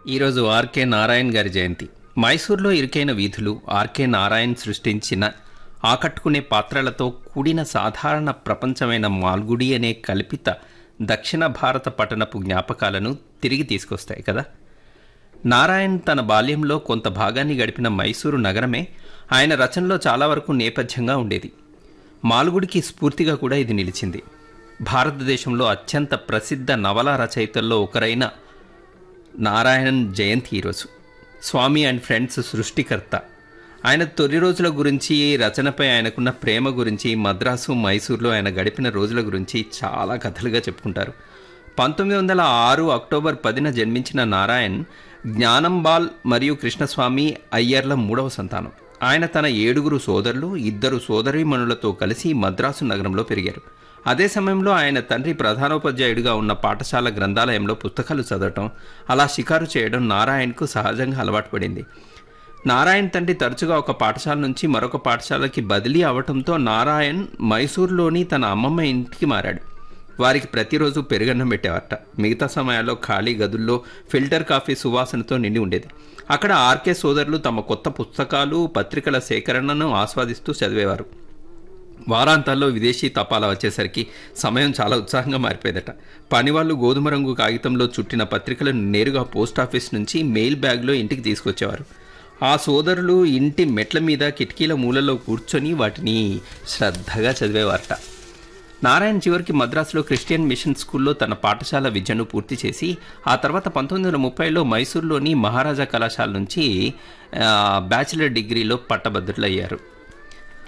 ఈరోజు ఆర్కే నారాయణ్ గారి జయంతి మైసూర్లో ఇరుకైన వీధులు ఆర్కే నారాయణ్ సృష్టించిన ఆకట్టుకునే పాత్రలతో కూడిన సాధారణ ప్రపంచమైన మాల్గుడి అనే కల్పిత దక్షిణ భారత పట్టణపు జ్ఞాపకాలను తిరిగి తీసుకొస్తాయి కదా నారాయణ్ తన బాల్యంలో కొంత భాగాన్ని గడిపిన మైసూరు నగరమే ఆయన రచనలో చాలా వరకు నేపథ్యంగా ఉండేది మాల్గుడికి స్ఫూర్తిగా కూడా ఇది నిలిచింది భారతదేశంలో అత్యంత ప్రసిద్ధ నవలా రచయితల్లో ఒకరైన నారాయణన్ జయంతి ఈరోజు స్వామి అండ్ ఫ్రెండ్స్ సృష్టికర్త ఆయన తొలి రోజుల గురించి రచనపై ఆయనకున్న ప్రేమ గురించి మద్రాసు మైసూర్లో ఆయన గడిపిన రోజుల గురించి చాలా కథలుగా చెప్పుకుంటారు పంతొమ్మిది వందల ఆరు అక్టోబర్ పదిన జన్మించిన నారాయణ్ జ్ఞానంబాల్ మరియు కృష్ణస్వామి అయ్యర్ల మూడవ సంతానం ఆయన తన ఏడుగురు సోదరులు ఇద్దరు సోదరీమణులతో కలిసి మద్రాసు నగరంలో పెరిగారు అదే సమయంలో ఆయన తండ్రి ప్రధానోపాధ్యాయుడిగా ఉన్న పాఠశాల గ్రంథాలయంలో పుస్తకాలు చదవటం అలా షికారు చేయడం నారాయణ్కు సహజంగా అలవాటు పడింది నారాయణ్ తండ్రి తరచుగా ఒక పాఠశాల నుంచి మరొక పాఠశాలకి బదిలీ అవటంతో నారాయణ్ మైసూర్లోని తన అమ్మమ్మ ఇంటికి మారాడు వారికి ప్రతిరోజు పెరుగన్నం పెట్టేవారట మిగతా సమయాల్లో ఖాళీ గదుల్లో ఫిల్టర్ కాఫీ సువాసనతో నిండి ఉండేది అక్కడ ఆర్కే సోదరులు తమ కొత్త పుస్తకాలు పత్రికల సేకరణను ఆస్వాదిస్తూ చదివేవారు వారాంతాల్లో విదేశీ తపాలా వచ్చేసరికి సమయం చాలా ఉత్సాహంగా మారిపోయేదట పనివాళ్ళు గోధుమ రంగు కాగితంలో చుట్టిన పత్రికలను నేరుగా పోస్ట్ ఆఫీస్ నుంచి మెయిల్ బ్యాగ్లో ఇంటికి తీసుకొచ్చేవారు ఆ సోదరులు ఇంటి మెట్ల మీద కిటికీల మూలలో కూర్చొని వాటిని శ్రద్ధగా చదివేవారట నారాయణ్ చివరికి మద్రాసులో క్రిస్టియన్ మిషన్ స్కూల్లో తన పాఠశాల విద్యను పూర్తి చేసి ఆ తర్వాత పంతొమ్మిది వందల ముప్పైలో మైసూర్లోని మహారాజా కళాశాల నుంచి ఆ, బ్యాచిలర్ డిగ్రీలో పట్టభద్రులయ్యారు